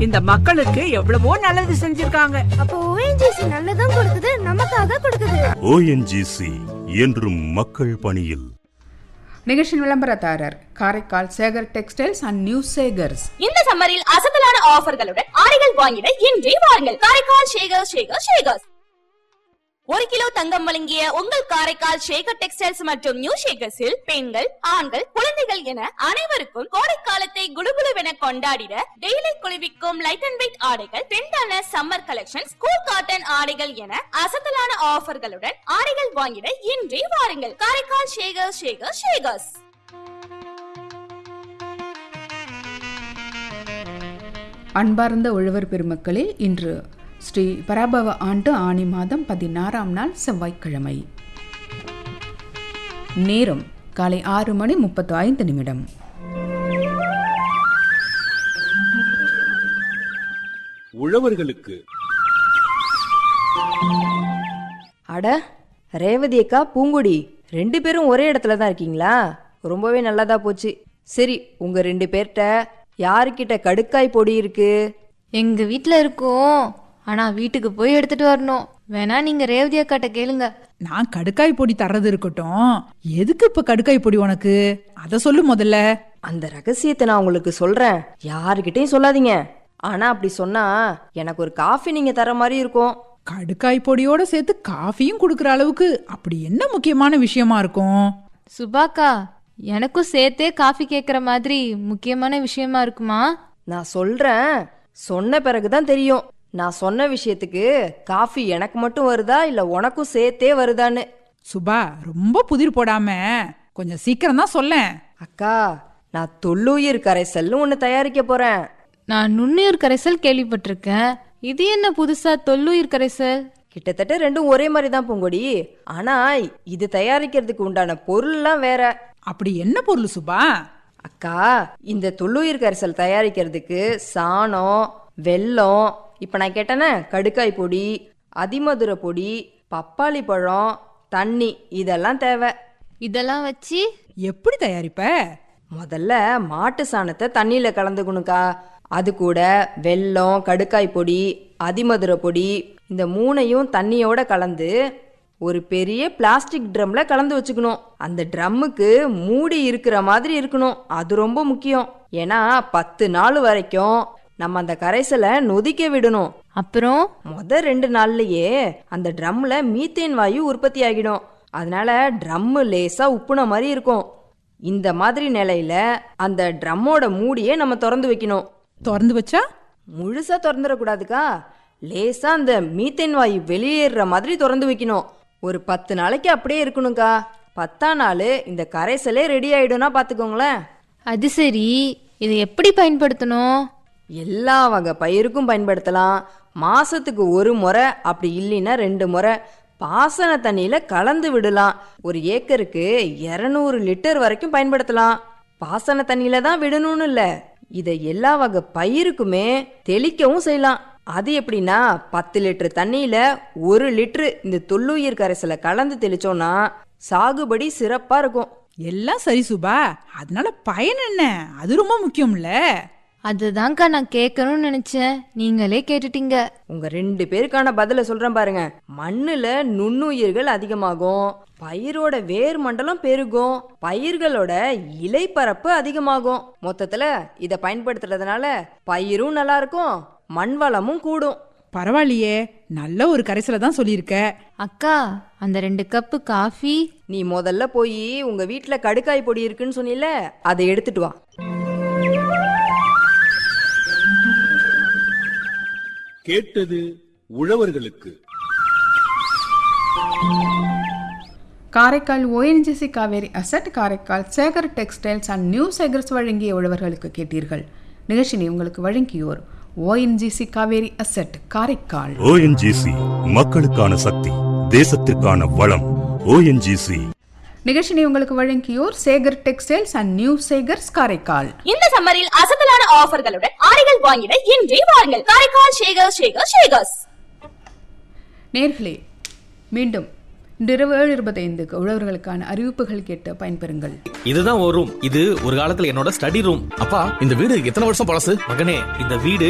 இந்த மக்களுக்கு எவ்வளவோ நல்லது செஞ்சிருக்காங்க அப்போ ஓஎன்ஜிசி நல்லதும் கொடுக்குது நமக்காக கொடுக்குது ஓஎன்ஜிசி என்றும் மக்கள் பணியில் நிகழ்ச்சியின் விளம்பரதாரர் Karaikal Sekar textiles and new Sekar's இந்த சம்மரில் அசத்தலான ஆஃபர்களுடன் ஆடைகள் வாங்கிட இன்றே வாருங்கள் காரைக்கால் ஷேகர் ஷேகர் ஷேகர்ஸ் ஒரு கிலோ தங்கம் வழங்கிய உங்கள் காரைக்கால் ஷேகர் டெக்ஸ்டைல்ஸ் மற்றும் நியூ ஷேகர்ஸில் பெண்கள் ஆண்கள் குழந்தைகள் என அனைவருக்கும் கோடைக்காலத்தை குடுகுடுவென கொண்டாடிட டெய்லி குளிர்விக்கும் லைட் அண்ட் வெயிட் ஆடைகள் ட்ரெண்டான சம்மர் கலெக்ஷன் ஸ்கூல் காட்டன் ஆடைகள் என அசத்தலான ஆஃபர்களுடன் ஆடைகள் வாங்கிட இன்றே வாருங்கள் காரைக்கால் ஷேகர் ஷேகர் ஷேகர்ஸ் அன்பார்ந்த உழவர் பெருமக்களே இன்று ஸ்ரீ பராபவ ஆண்டு ஆணி மாதம் பதினாறாம் நாள் செவ்வாய்க்கிழமை நேரம் காலை ஆறு மணி முப்பத்து ஐந்து நிமிடம் உழவர்களுக்கு அட ரேவதி அக்கா பூங்குடி ரெண்டு பேரும் ஒரே இடத்துல தான் இருக்கீங்களா ரொம்பவே நல்லதா போச்சு சரி உங்க ரெண்டு பேர்கிட்ட யாருக்கிட்ட கடுக்காய் பொடி இருக்கு எங்க வீட்ல இருக்கோம் ஆனா வீட்டுக்கு போய் எடுத்துட்டு வரணும் வேணா நீங்க ரேவதி அக்காட்ட கேளுங்க நான் கடுக்காய் பொடி தர்றது இருக்கட்டும் எதுக்கு இப்ப கடுக்காய் பொடி உனக்கு அத சொல்லு முதல்ல அந்த ரகசியத்தை நான் உங்களுக்கு சொல்றேன் யாருக்கிட்டையும் சொல்லாதீங்க ஆனா அப்படி சொன்னா எனக்கு ஒரு காஃபி நீங்க தர மாதிரி இருக்கும் கடுக்காய் பொடியோட சேர்த்து காஃபியும் கொடுக்கற அளவுக்கு அப்படி என்ன முக்கியமான விஷயமா இருக்கும் சுபாக்கா எனக்கும் சேர்த்தே காஃபி கேக்குற மாதிரி முக்கியமான விஷயமா இருக்குமா நான் சொல்றேன் சொன்ன பிறகுதான் தெரியும் நான் சொன்ன விஷயத்துக்கு காஃபி எனக்கு மட்டும் வருதா இல்ல உனக்கும் சேர்த்தே வருதான்னு சுபா ரொம்ப புதிர் போடாம கொஞ்சம் சீக்கிரம் தான் சொல்லேன் அக்கா நான் தொல்லுயிர் கரைசல்னு ஒன்று தயாரிக்க போறேன் நான் நுண்ணுயிர் கரைசல் கேள்விப்பட்டிருக்கேன் இது என்ன புதுசா தொல்லுயிர் கரைசல் கிட்டத்தட்ட ரெண்டும் ஒரே மாதிரி தான் பூங்கொடி ஆனா இது தயாரிக்கிறதுக்கு உண்டான பொருள்லாம் வேற அப்படி என்ன பொருள் சுபா அக்கா இந்த தொல்லுயிர் கரைசல் தயாரிக்கிறதுக்கு சாணம் வெல்லம் இப்போ நான் கேட்டேனே கடுக்காய் பொடி அதிமதுர பொடி பப்பாளி பழம் தண்ணி இதெல்லாம் தேவை இதெல்லாம் வச்சு எப்படி தயாரிப்ப முதல்ல மாட்டு சாணத்தை தண்ணியில கலந்துக்கணுக்கா அது கூட வெல்லம் கடுக்காய் பொடி அதிமதுர பொடி இந்த மூணையும் தண்ணியோட கலந்து ஒரு பெரிய பிளாஸ்டிக் ட்ரம்ல கலந்து வச்சுக்கணும் அந்த ட்ரம்முக்கு மூடி இருக்கிற மாதிரி இருக்கணும் அது ரொம்ப முக்கியம் ஏன்னா பத்து நாள் வரைக்கும் நம்ம அந்த கரைசலை நொதிக்க விடணும் அப்புறம் முத ரெண்டு நாள்லயே அந்த ட்ரம்ல மீத்தேன் வாயு உற்பத்தி ஆகிடும் அதனால ட்ரம்மு லேசா உப்புன மாதிரி இருக்கும் இந்த மாதிரி நிலையில அந்த ட்ரம்மோட மூடியை நம்ம திறந்து வைக்கணும் திறந்து வச்சா முழுசா திறந்துடக்கூடாதுக்கா லேசா அந்த மீத்தேன் வாயு வெளியேறுற மாதிரி திறந்து வைக்கணும் ஒரு பத்து நாளைக்கு அப்படியே இருக்கணும்க்கா பத்தாம் நாள் இந்த கரைசலே ரெடி ஆயிடும்னா பாத்துக்கோங்களேன் அது சரி இதை எப்படி பயன்படுத்தணும் எல்லா வகை பயிருக்கும் பயன்படுத்தலாம் மாசத்துக்கு ஒரு முறை அப்படி இல்லைன்னா ரெண்டு முறை பாசன தண்ணியில கலந்து விடலாம் ஒரு ஏக்கருக்கு இரநூறு லிட்டர் வரைக்கும் பயன்படுத்தலாம் பாசன தண்ணியில தான் விடணும்னு இல்ல இதை எல்லா வகை பயிருக்குமே தெளிக்கவும் செய்யலாம் அது எப்படின்னா பத்து லிட்டர் தண்ணியில ஒரு லிட்டரு இந்த தொல்லுயிர் கரைசலை கலந்து தெளிச்சோம்னா சாகுபடி சிறப்பா இருக்கும் எல்லாம் சரி சுபா அதனால பயன் என்ன அது ரொம்ப முக்கியம்ல அதுதான்க்கா நான் கேட்கணும்னு நினைச்சேன் நீங்களே கேட்டுட்டீங்க உங்க ரெண்டு பேருக்கான பதில சொல்றேன் பாருங்க மண்ணுல நுண்ணுயிர்கள் அதிகமாகும் பயிரோட வேர் மண்டலம் பெருகும் பயிர்களோட இலைப்பரப்பு அதிகமாகும் மொத்தத்துல இத பயன்படுத்துறதுனால பயிரும் நல்லா இருக்கும் மண் வளமும் கூடும் பரவாயில்லையே நல்ல ஒரு கரைசலை தான் சொல்லியிருக்க அக்கா அந்த ரெண்டு கப்பு காஃபி நீ முதல்ல போய் உங்க வீட்ல கடுக்காய் பொடி இருக்குன்னு சொன்னில அதை எடுத்துட்டு வா கேட்டது உழவர்களுக்கு Karaikal ONGC Kaveri asset Karaikal Sekar textiles and new Sekar's வழங்கிய உழவர்களுக்கு கேட்டீர்கள் நிகழ்ச்சினை உங்களுக்கு வழங்கியோர் ONGC Kaveri asset Karaikal ONGC மக்களுக்கான சக்தி தேசத்திற்கான வளம் ஓஎன்ஜிசி நிகழ்ச்சினை உங்களுக்கு வழங்கியோர் Sekar textiles and new Sekar's Karaikal இந்த சம்மரில் அசத்தலான ஆஃபர்களுடன் ஆடைகள் வாங்கிட இன்றே வாருங்கள் காரைக்கால் ஷேகர் ஷேகர் ஷேகர்ஸ் நேர்களே மீண்டும் இன்றிரவு ஏழு இருபத்தைந்துக்கு உழவர்களுக்கான அறிவிப்புகள் கேட்டு பயன்பெறுங்கள் இதுதான் ஒரு ரூம் இது ஒரு காலத்துல என்னோட ஸ்டடி ரூம் அப்பா இந்த வீடு எத்தனை வருஷம் பழசு மகனே இந்த வீடு